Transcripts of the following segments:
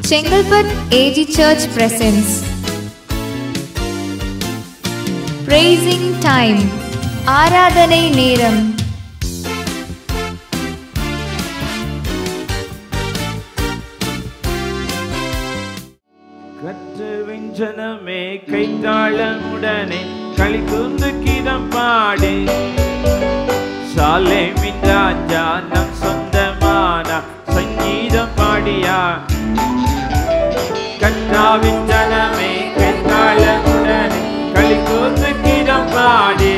Chengalpet AG Church presents Praising Time ஆராதனை நேரம் கற்றவின் ஜனமே கைத்தாளமுடனே களி கூர்ந்து கீதம் பாடு சாலேமின் ராஜா நம் சொந்தமான சங்கீதம் பாடியா கற்றாவின் ஜனமே கைத்தாளமுடனே களி கூர்ந்து கீதம் பாடு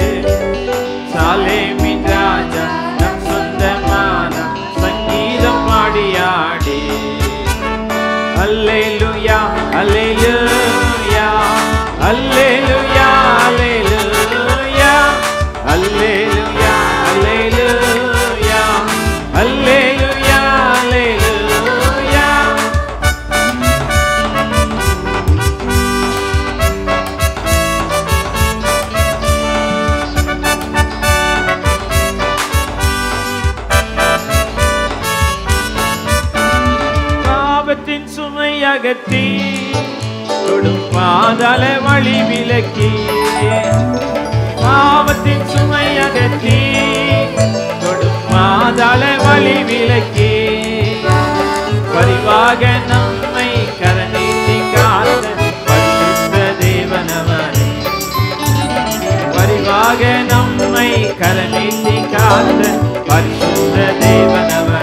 சாலேமின் ராஜா நம் சொந்தமான சங்கீதம் பாடியாடி Alleluia, Alleluia, Alleluia, Alleluia, Alleluia, Alleluia, Alleluia, Alleluia. பாவத்தின் சுமை அகற்றி தொடும் பாதாள வழி விலக்கி பாவத்தின் சுமை அகற்றி தொடும் பாதாள வழி விலக்கி பரிவாக நம்மை கரநீட்டி காத்த பரிசுத்த தேவனவனே பரிவாக நம்மை கரநீட்டி காத்த பரிசுத்த தேவனவன்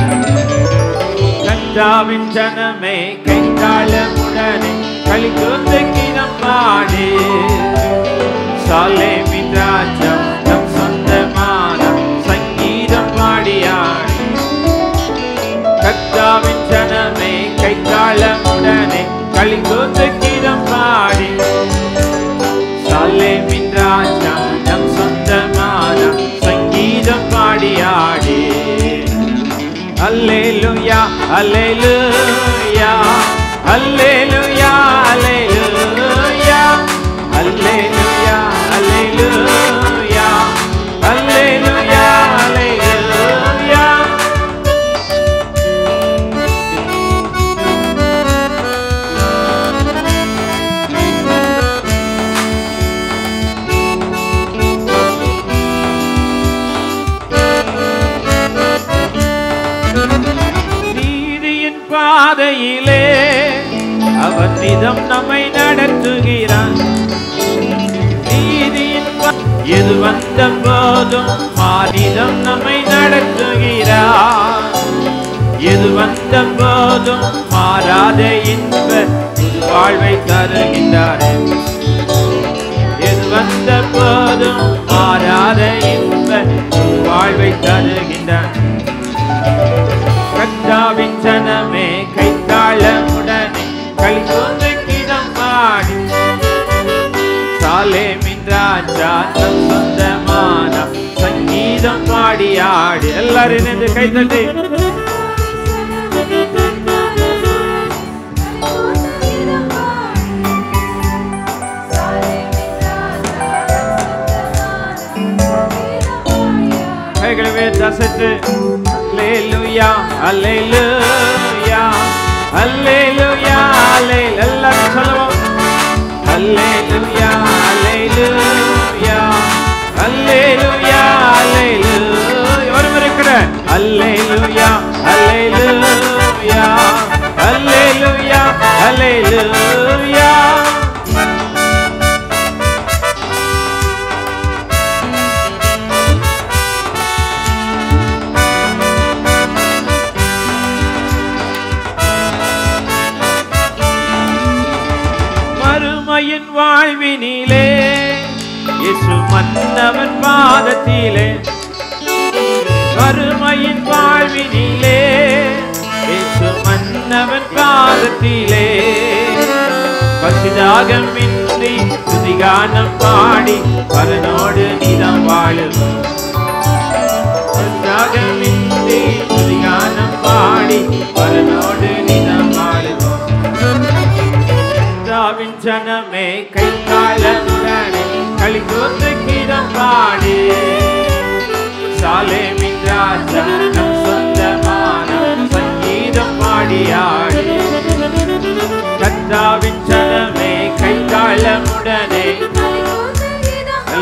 கஞ்சாவின் ஜனமே கைத்தாளமுடனே களி கூர்ந்து கிடம் பாடு சாலேமின் ராஜா நம் சொந்தமான சங்கீதம் பாடியாடு கத்தாவின் ஜனமே கைத்தாளமுடனே களி கூர்ந்து கிடம் பாடி சாலேமின் ராஜா நம் சொந்தமான சங்கீதம் பாடியாடி அல்லேலுயா அல்லேலுயா அல்லேலுயா அல்லேலுயா அல்லேலுயா அல்லேலுயா அல்லேலுயா அல்லேலுயா நீதியின் பாதையிலே அவர் நிதம் நம்மை நடத்துகிறான் நீதியின் பா- எது வந்த போதும் மாநிலம் நம்மை நடத்துகிறார் எது வந்த போதும் மாறாத இன்ப புது வாழ்வை தருகின்றார் எது வந்த போதும் மாறாத இன்ப புது வாழ்வை தருகின்றார் கத்தாவின் ஜனமே கைத்தாளமுடனே களி கூர்ந்து கிதம் பாடி சாலேமின் ராஜா நம் சொந்தமான சங்கீதம் பாடியாடி எல்லாரும் இணைந்து கைத்தட்டி கைகளை உயர்த்தி அசைத்து அல்லேலூயா அல்லேலூயா அல்லேலூயா அல்லே எல்லாரும் சொல்லுவோம் அல்லேலூயா அல்லேலூயா அல்லேலூயா அல்லேலூயா ஒருவர் இருக்கிற அல்லேலூயா அல்லேலூயா அல்லேலூயா அல்லேலூயா மறுமையின் வாழ்வினிலே இயேசு மன்னவன் பாதத்திலே மறுமையின் வாழ்வினிலே இயேசு மன்னவன் பாதத்திலே பசிதாகமின்றி துதிகானம் பாடி பரனோடு நிதம் வாழுவோம் பசிதாகமின்றி துதிகானம் பாடி பரனோடு நிதம் வாழுவோம் ராவின் ஜனமே கைத்தாளமுடனே களி கூர்ந்து கீதம் பாடி சாலேமின் ராஜா நம் சொந்தமான சங்கீதம் பாடியாடி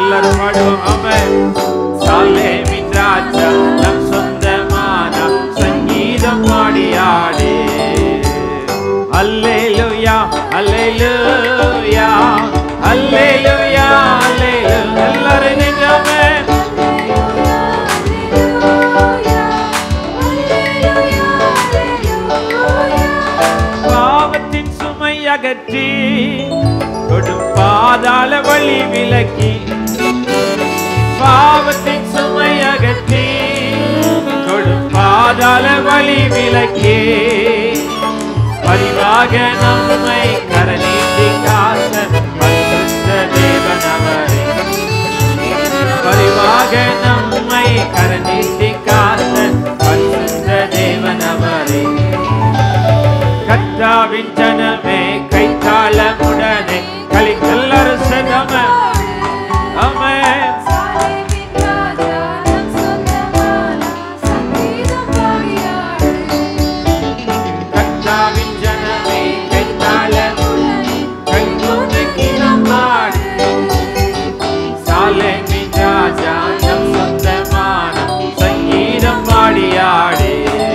எல்லாரும் பாடுவோம் ஆமென் சாலேமின் ராஜா நம் சொந்தமான சங்கீதம் பாடியாடே அல்லேலூயா அல்லேலூயா அல்லேலூயா அல்லேலூயா எல்லாரும் நின்றாமே பாவத்தின் சுமை அகற்றி கொடும் பாதாள வழி விலக்கி பாவத்தின் சுமை அகற்றி கொடும் பாதாள வழி விலக்கி பரிவாக நம்மை கரநீட்டி காத்த பரிசுத்த தேவன் அவரே பரிவாக நம்மை கரநீட்டி காத்த பரிசுத்த தேவன் அவரே கத்தாவின் ஜனமே கைத்தாளமுடனே கலிக்கல் அரசனம அமே கத்தாவின் ஜனமே கைத்தாளமுடனே கைகூட்டு கிணம் பாடி சாலேமின் ராஜா நம் சொந்தமான சங்கீதம் பாடியாடே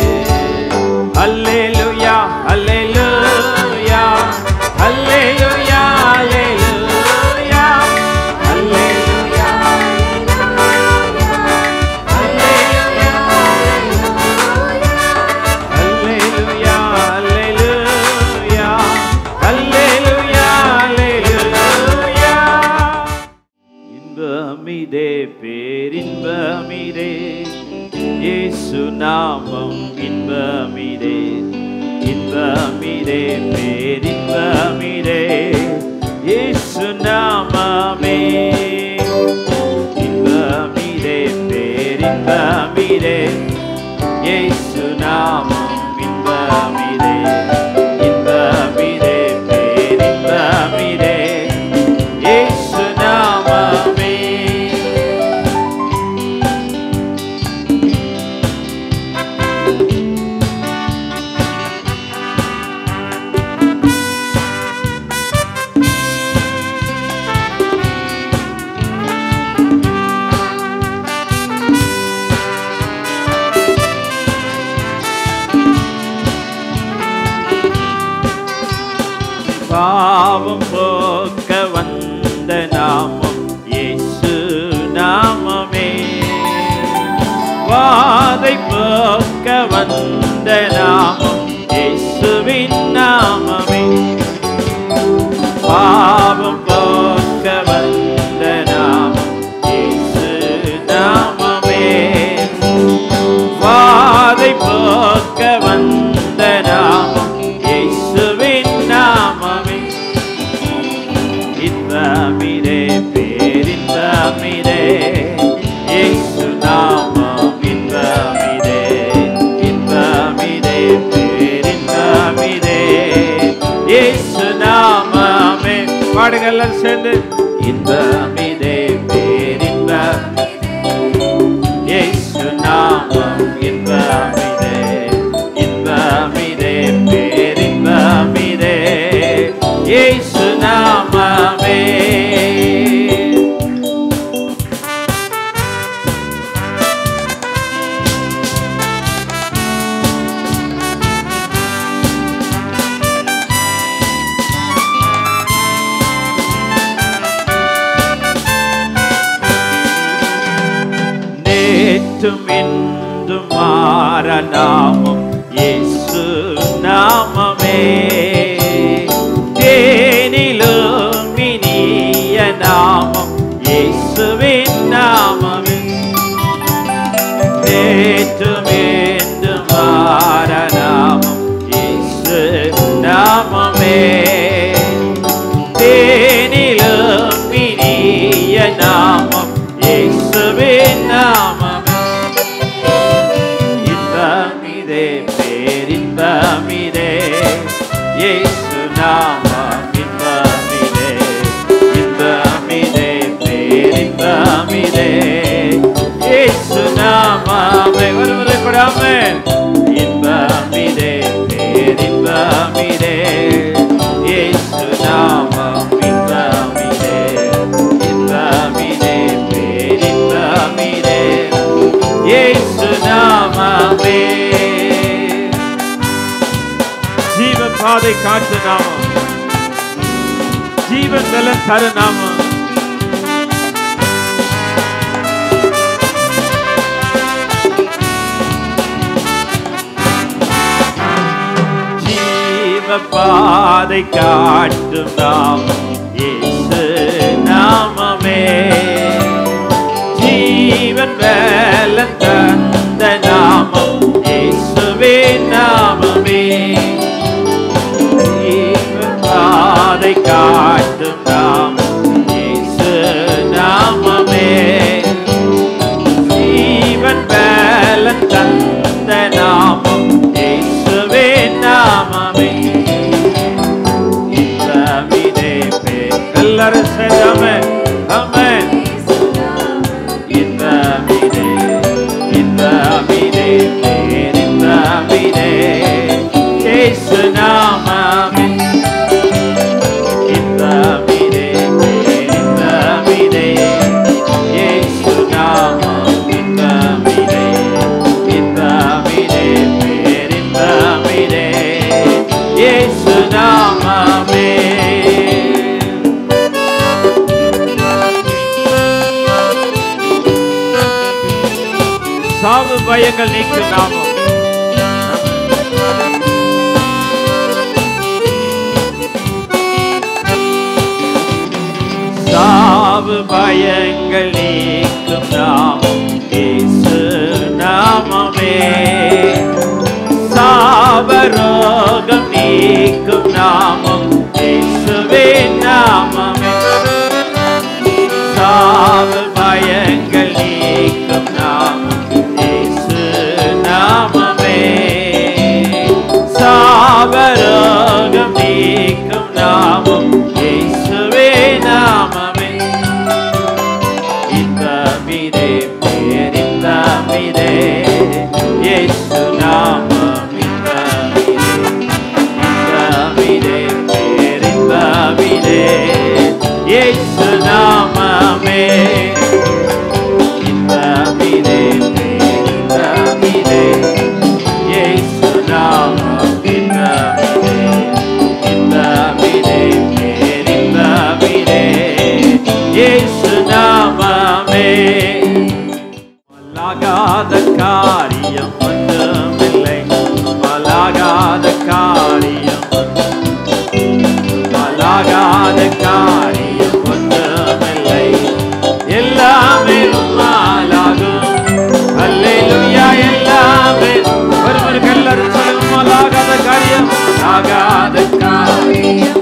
அல்லேலூயா அல்லேலூயா அல்லேலூயா அல்லேலூயா அல்லேலூயா அல்லேலூயா அல்லேலூயா அல்லேலூயா அல்லேலூயா இன்பமிதே பேரின்பமிதே இயேசு நாமம் இன்பமிதே இன்பமிதே பேரின்பமிதே இயேசு நாமமே இன்பமிதே பேரின்பமிதே இயேசு நாமம் இன்பமிதே இன்பமிதே பேரின்பமிதே இயேசு நாமமே பாவம் போக்க வந்த நாமம் இயேசு நாமமே வாதை போக்க வந்த நாமம் இயேசுவின் நாமமே பாவம் போக்க வந்த நாமம் இயேசு நாமமே வாதை போக்க வந்த நாமம் இயேசுவின் நாமமே இன்பமிரே பேரின்பமிரே இயேசு நாமம் இன்பமிரே இன்பமிரே பேரின்பமிரே இயேசு நாமமே பாடுங்க எல்லாரும் சேர்ந்து இன்பமிரே பேரின்பம் இயேசு நாமம் இன்பமிரே இன்பமிரே பேரின்பமிரே இயேசு நாமமே நேற்றும் இன்றும் மாற நாமம் இயேசு நாமமே தேனிலும் இனிய நாமம் இயேசுவின் நாமமே நேற்றும் இன்றும் மாற நாமம் இயேசு நாமமே தேனிலும் இனிய நாமம் இயேசுவின் நாமமே இன்பமிதே பேரின்பமிதே இயேசு நாமம் இன்பமிதே இன்பமிதே பேரின்பமிதே இயேசு நாமமே ஒரு முறை கொடாமே இன்பமிதே பேரின்பமிதே இயேசு நாமம் இன்பமிதே இன்பமிதே நாமமே ஜீவன் பாதை காட்டு நாமம் ஜீவன் பலன் தர நாமம் ஜீவ பாதை காட்டும் நாம் இயேசு நாமமே ஜீவன் வேலன் தந்த நாமம் இயேசுவே நாமமே ஜீவன் பாதை காட்டும் நாமம் இயேசு நாமமே ஜீவன் வேலன் தந்த நாமம் இயேசுவே நாமமே இந்தமிதே பேர் எல்லாரும் சேர்ந்தாமே ஆமென் இந்தமிதே இந்தமிதே பேர் இந்தமிதே இயேசு நாமமே இந்தமிதே பேர் இந்தமிதே இயேசு நாமம் இந்தமிதே இந்தமிதே பேர் இந்தமிதே இயேசு நாமமே சாவு பயங்கள் நீக்கும் நாமம் சாவு பயங்கள் நீக்கும் நாமம் இயேசு நாமமே சாவரோகம் நீக்கும் நாமம் இயேசுவே நாமமே சாவு பயங்கள் நீக்கும் நாமம் இயேசு நாமமே சாவரோகம் நீக்கும் நாமம் இயேசுவே நாமமே இந்த மீதே பேர் இந்த மீதே இயேசு நாமம் இந்த மீதே பேர் இந்த மீதே இயேசு நாமமே இந்த மீதே பேர் இந்த மீதே இயேசு நாமம் இந்த மீதே இந்த மீதே பேர் இந்த மீதே இயேசு நாமமே மலாகாத காரியம் ஒன்றுமில்லை மலாகாத காரியம் மலாகாத காரியம் ஒன்றுமில்லை எல்லாமே உம்மாலாகும் அல்லேலூயா எல்லாமே ஒருவருக்கு எல்லாரும் சொல்லுங்க மலாகாத காரியம் ஆகாத காரியம்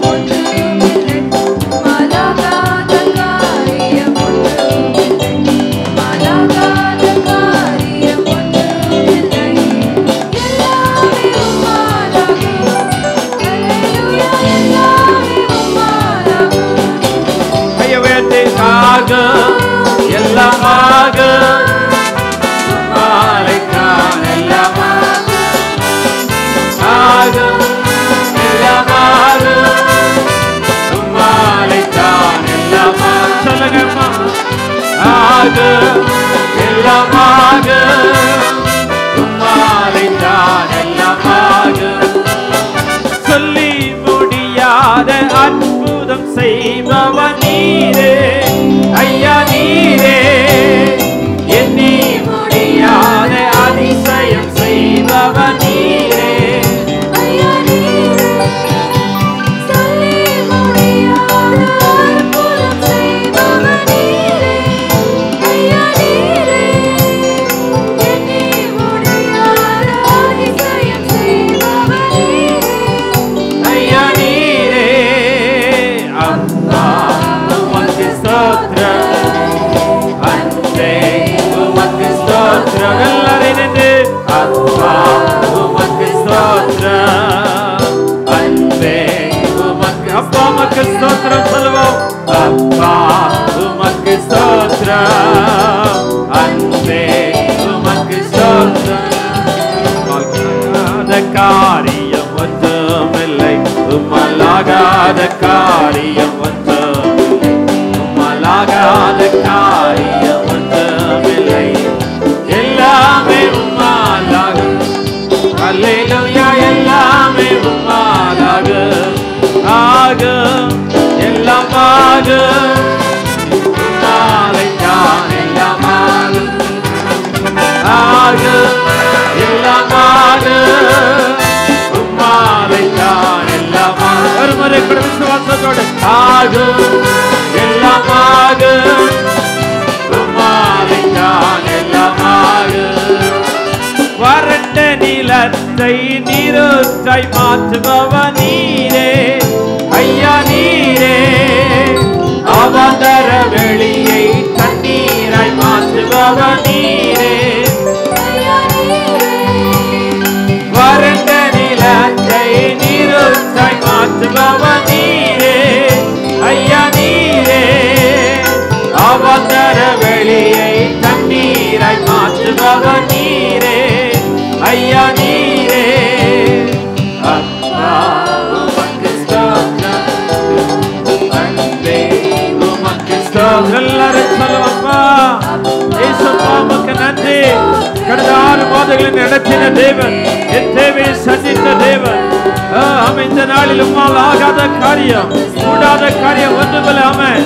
கையை உயர்த்தி ஆகும் எல்லாமாக மாலைக்கான எல்லாமாக ஆகும் எல்லாமாக மாலைக்கான எல்லாமாக சொல்லுங்கம்மா ஆகும் எல்லாமாக மாலைக்கான எல்லாமாக சொல்லி முடியாத அற்புதம் செய்பவன் நீரே ஐயா நீரே எண்ணி முடியாத அதிசயம் செய்பவன் நீரே ஐயா நீரே அப்பா உமக்கு ஸ்தோத்திரம் அன்பே உமக்கு ஸ்தோத்திரம் எல்லாரும் இணைந்து அப்பா உமக்கு ஸ்தோத்திரம் அன்பே உமக்கு அப்பா உமக்கு ஸ்தோத்திரம் சொல்லுவோம் அப்பா உமக்கு ஸ்தோத்திரம் அன்பே உமக்கு ஸ்தோத்திரம் உம்மலாகாத காரியம் ஒன்றுமில்லை உம்மலாகாத காரியம் ஒன்றுமில்லை உம்மலாகாத காரியம் ஒன்றுமில்லை எல்லாமே உம்மாலாகும் எல்லாமாகும் எல்லாமாகும் உம்மாலைத்தான் எல்லாமாகும் வறண்ட நிலத்தை நீரூற்றை மாற்றுபவ நீரே ஐயா நீரே அவதர வெளியை தண்ணீராய் மாற்றுபவ நீரே வறண்ட நிலத்தை நீரூற்றை மாற்றுபவ நீரே ஐயா நீரே அவதர வெளியை தண்ணீராய் மாற்றுபவ நீரே ஐயா நீரே அப்பா உமக்கு ஸ்தோத்திரம் அன்பே உமக்கு ஸ்தோத்திரம் எல்லாரும் சொல்லுவப்பா ஏசப்பா உமக்கு நன்றி கடந்த ஆறு மாதங்களில் நடத்தின தேவன் என் தேவையை சந்தித்த தேவன் ஆ, ஆமென். இந்த நாளில் உம்மால் ஆகாத காரியம் கூடாத காரியம் ஒன்றுமில்லை ஆமென்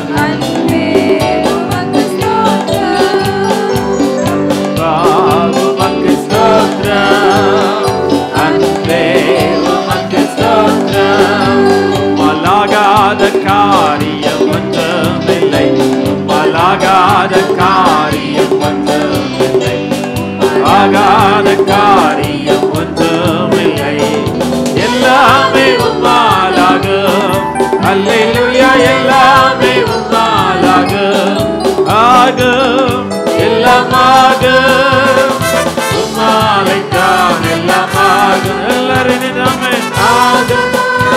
உமக்கு ஸ்தோத்திரம் அன்பே உமக்கு ஸ்தோத்திரம் மலாகாத காரியம் ஒன்றுமில்லை மலாகாத காரியம் ஒன்றுமில்லை ஆகாத காரியம் ஒன்றுமில்லை எல்லாமே உம்மாலாகும் அல்லேலூயா எல்லாமே உம்மாலாகும் ஆகும் எல்லாமாகும் உம்மாலைத்தான் எல்லாமாகும் எல்லாரும் நாமே ஆகும்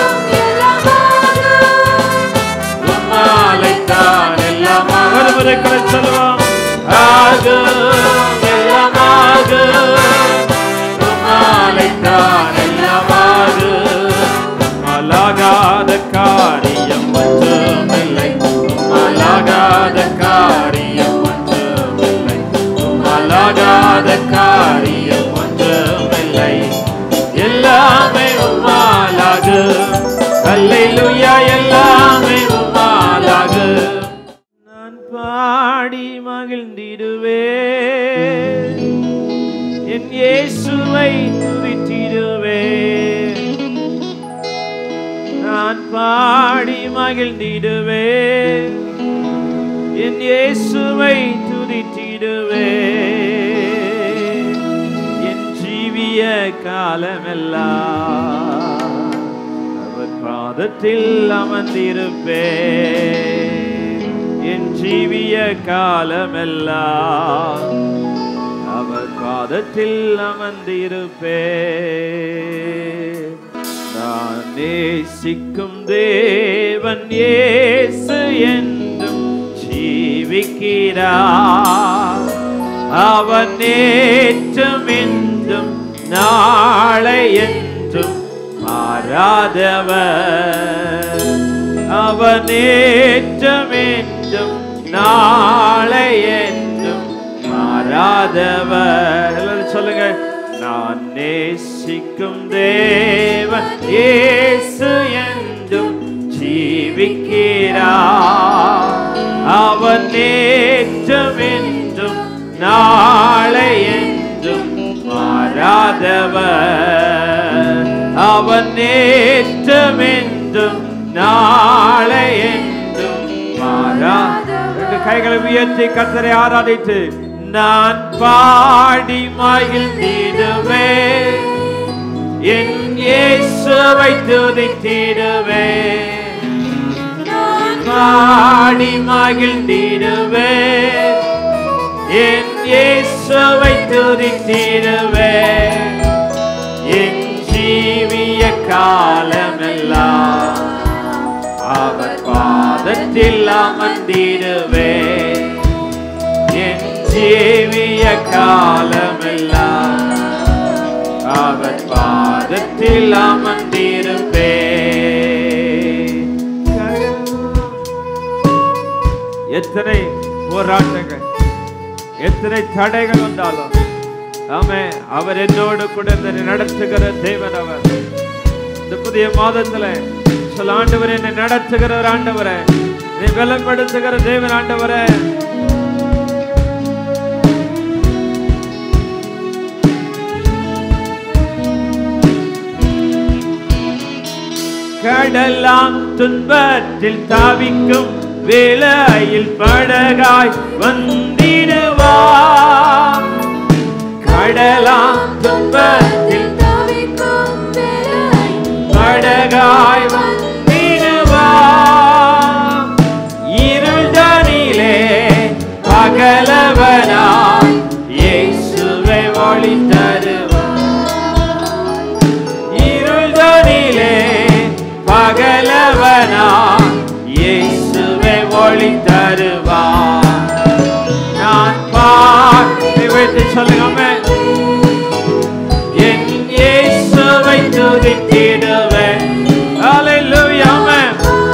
உம்மாலைத்தான் எல்லாமாகும் ஒரு முறை கூட சொல்லுவோம் ஆகும் எல்லாமாகும் உம்மாலைத்தான் எல்லாமாகும் மலாகாத காரியம் ஒன்றுமில்லை மலாகாத காரியம் ஒன்றுமில்லை மலாகாத காரியம் ஒன்றுமில்லை எல்லாமே உம்மாலாகு அல்லேலூயா எல்லாமே உம்மாலாகு நான் பாடி மகிழ்ந்திடுவே என் இயேசுவை துதித்திடுவே நான் பாடி மகிழ்ந்திடுவே என் இயேசுவை துதித்திடுவே என் ஜீவிய காலமெல்லாம் அவர் பாதத்தில் அமர்ந்திருப்பே என் ஜீவிய காலமெல்லாம் அவர் பாதத்தில் அமர்ந்திருப்பே நான் நேசிக்கும் தேவன் இயேசு என்றும் ஜீவிக்கிறார் அவன் நேற்றும் என்றும் நாளை என்றும் மாறாதவர் அவன் நேற்றும் என்றும் நாளை என்றும் மாறாதவர் எல்லாரும் சொல்லுங்க நான் நேசிக்கும் தேவன் இயேசு என்றும் ஜீவிக்கிறார் அவன் நேற்றும் என்றும் நாளை என்றும் மாறாதவர் அவன் நேற்றும் என்றும் நாளை என்றும் மாறா ரெண்டு கைகளை உயர்த்தி கத்தரை ஆராதித்து நான் பாடி மகிழ்ந்திடுவே என் இயேசுவை துதித்திடுவே பாடி மகிழ்ந்திடுவே என் இயேசுவை துதித்திடுவே என் ஜீவிய காலமெல்லாம் அவர் பாதத்தில் அமர்ந்திடுவே என் ஜீவிய காலமெல்லாம் அவர் பாதத்தில் அமர்ந்திருப்பே எத்தனை போராட்டங்கள் எத்தனை தடைகள் வந்தாலும் ஆமே அவர் என்னோடு கூட என்னை நடத்துகிற தேவன் அவர் இந்த புதிய மாதத்துல சில ஆண்டவர் என்னை நடத்துகிற ஒரு ஆண்டவரே என்னை பலப்படுத்துகிற தேவன் ஆண்டவரே கடலாம் துன்பத்தில் தாவிக்கும் வேளையில் படகாய் வந்திடுவார் கடலாம் துன்பத்தில் படகாய் வந்திடுவார் இருள்தனிலே பகலவனாய் இயேசுவை ஒளி தருவார் இருள்தனிலே பகலவனாய் இயேசுவை ஒளி தருவார் நான் பாட்டு வைத்து சொல்லுங்க என் இயேசுவை துதித்திடுவேன் Hallelujah, amen.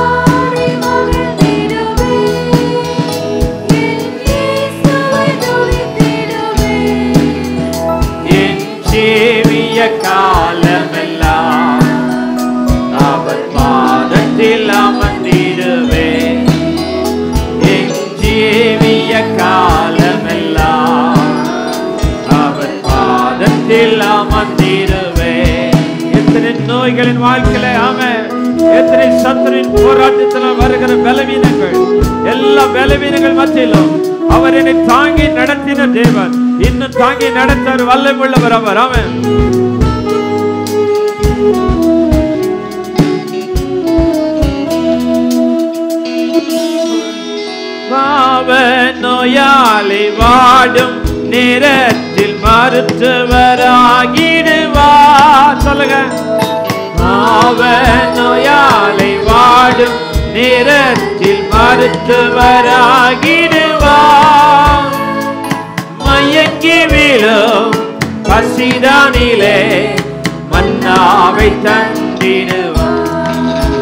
என் ஜீவிய காலமெல்லாம் அவர் பாதத்தில் அமர்ந்திடுவேன் என் ஜீவிய காலமெல்லாம் அவர் பாதத்தில் அமர்ந்திடுவேன் எத்தனை நோய்களின் வாழ்க்கையில ஆமென் எத்தனை சத்துரின் போராட்டத்தில் வருகிற பலவீனங்கள் எல்லா பலவீனங்கள் மத்தியிலும் அவர் என்னை தாங்கி நடத்தின தேவன் இன்னும் தாங்கி நடத்த வல்லமுள்ளவர் அவர் அவன் பாவ நோயாளி வாடும் நேரத்தில் மருத்துவராகிடுவார் சொல்லுங்க பாவ நோயாளி வாடும் நேரத்தில் மருத்துவராகிடுவார் மயங்கி விழும் பசிதானிலே மன்னாவை தந்திடுவார்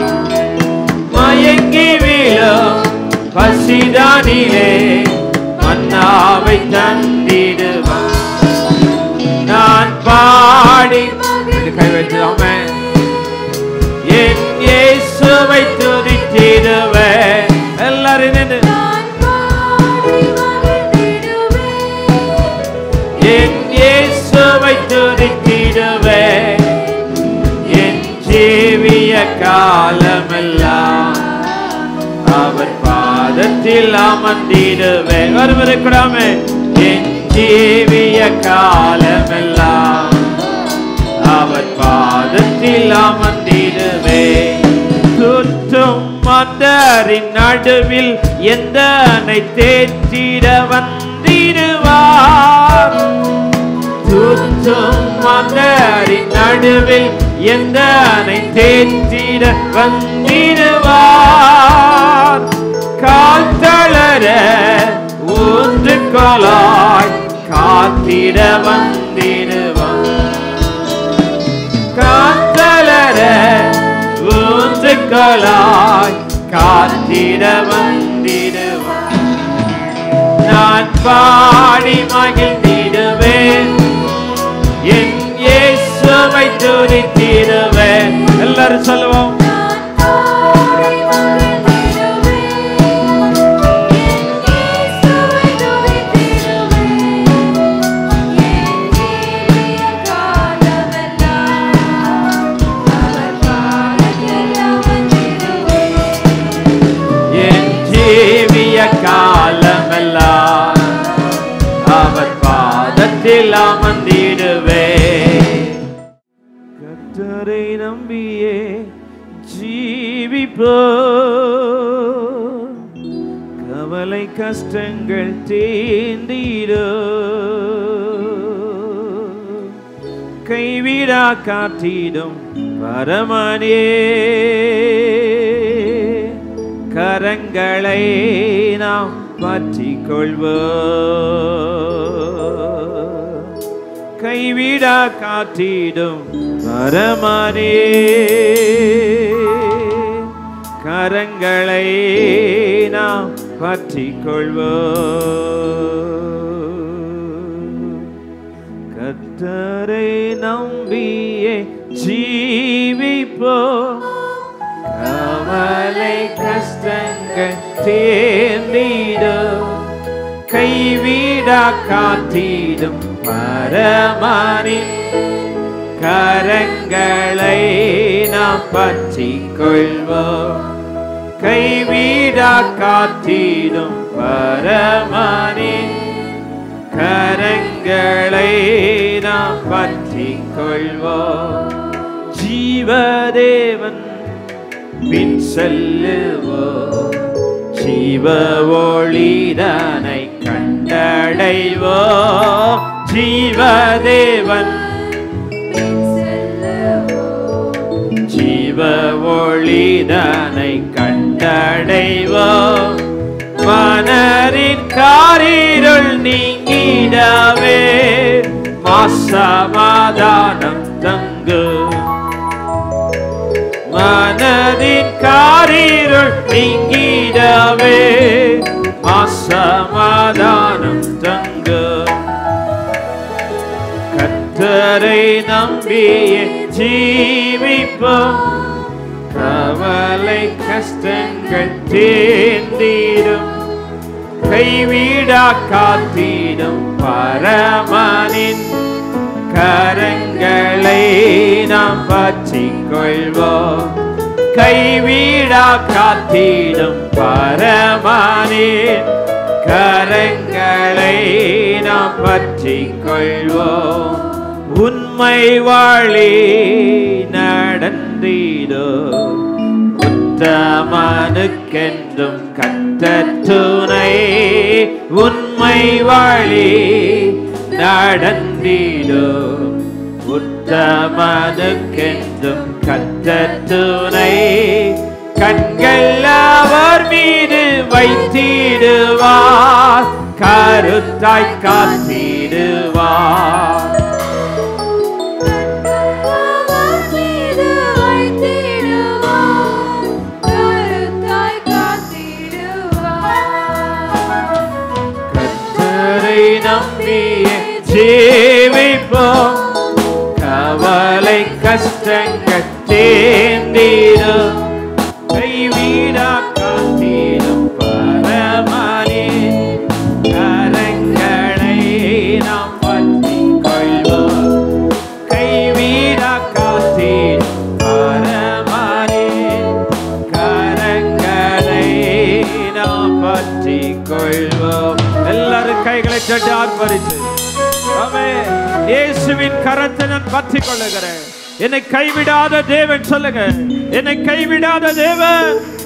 மயங்கி விழும் பசிதானிலே மன்னாவை தந்திடுவார் நான் பாடி ரெண்டு கை வைத்து ஆமென். என் இயேசுவை துதித்திடுவேன் எல்லாரும் நின்று என் இயேசுவை துதித்திடுவேன் என் ஜீவிய காலமெல்லாம் அவர் பாதத்தில் அமர்ந்திடுவேன் ஒருவரை கூடாமே என் ஜீவிய காலமெல்லாம் அவர் பாதத்தில் அமர்ந்திடுவேன் சுற்றும் மந்தரின் நடுவில் எந்தனை தேற்றிட வந்திடுவார் சுற்றும் மந்தரின் நடுவில் எந்தனை தேற்றிட வந்திடுவார் கால் தளர ஊன்று கொலாய் காத்திட வந்திடுவார் காத்தலர ஊன்றுகளாய் காத்திட வந்திடுவார் நான் பாடி மகிழ்ந்திடுவேன் என் இயேசுவை துதித்திடுவேன் எல்லாரும் சொல்லுவோம் என் ஜீவிய காலமெல்லாம் அவர் பாதத்தில் அமர்ந்திடுவே கத்தரை நம்பியே ஜீவிப்போ கவலை கஷ்டங்கள் தேந்திடோ கைவிடா காத்திடும் பரமனே கரங்களை நாம் பற்றிக் கொள்வோம் கைவிடா காத்திடும் பரமனே கரங்களை நாம் பற்றிக் கொள்வோம் கத்தரை நம்பியே ஜீவிப்போ கவலை கஷ்டங்கள் தேர்ந்திடும் கைவிடா காத்திடும் பரமானி கரங்களை நாம் நாம் பற்றிக் கொள்வோம் கைவிடா காத்திடும் பரமனே கரங்களை நாம் பற்றிக் கொள்வோம் ஜீவதேவன் பின் செல்லுவோம் ஜீவ ஒளிதனை கண்டடைவோம் ஜீவதேவன் ஜீவ ஒளிதனை கண்டடைவோம் மனரின் காரிருள் நீங்கிடவே மாசமாதானம் தங்கு மனதின் காரிருள் நீங்கிடவே மாசமாதானம் தங்கு கத்தரை நம்பியே ஜீவிப்போம் கவலை கஷ்டங்கள் தேர்ந்திடும் கைவிடா காத்திடும் பரமனின் கரங்களை நாம் பற்றிக் கொள்வோம் கைவிடா காத்திடும் பரமனின் கரங்களை நாம் பற்றிக் கொள்வோம் உண்மை வாழி நடந்திடோ உத்தமனுக்கென்றும் கத்த துணை உண்மை வாழி நடந்திடோ உத்தமனுக்கென்றும் கத்த துணை கண்கள் அவர் மீது வைத்திடுவார் கருத்தாய் காத்திடுவார் கத்தரை நம்பியே ஜீவிப்போம் கவலை கஷ்டங்கள் தேர்ந்திடும் கைவிடா காத்திடும் பரமனே கரங்களை நாம் பற்றிக் கொள்வோம் கைவிடா காத்திடும் பரமனே கரங்களை நாம் பற்றிக் கொள்வோம் எல்லாரும் கைகளை தட்டி ஆர்ப்பரித்து ஆமே இயேசுவின் கரத்தை நான் பற்றிக் கொள்ளுகிறேன் என்னை கைவிடாத தேவன் சொல்லுங்க என்னை கைவிடாத தேவன்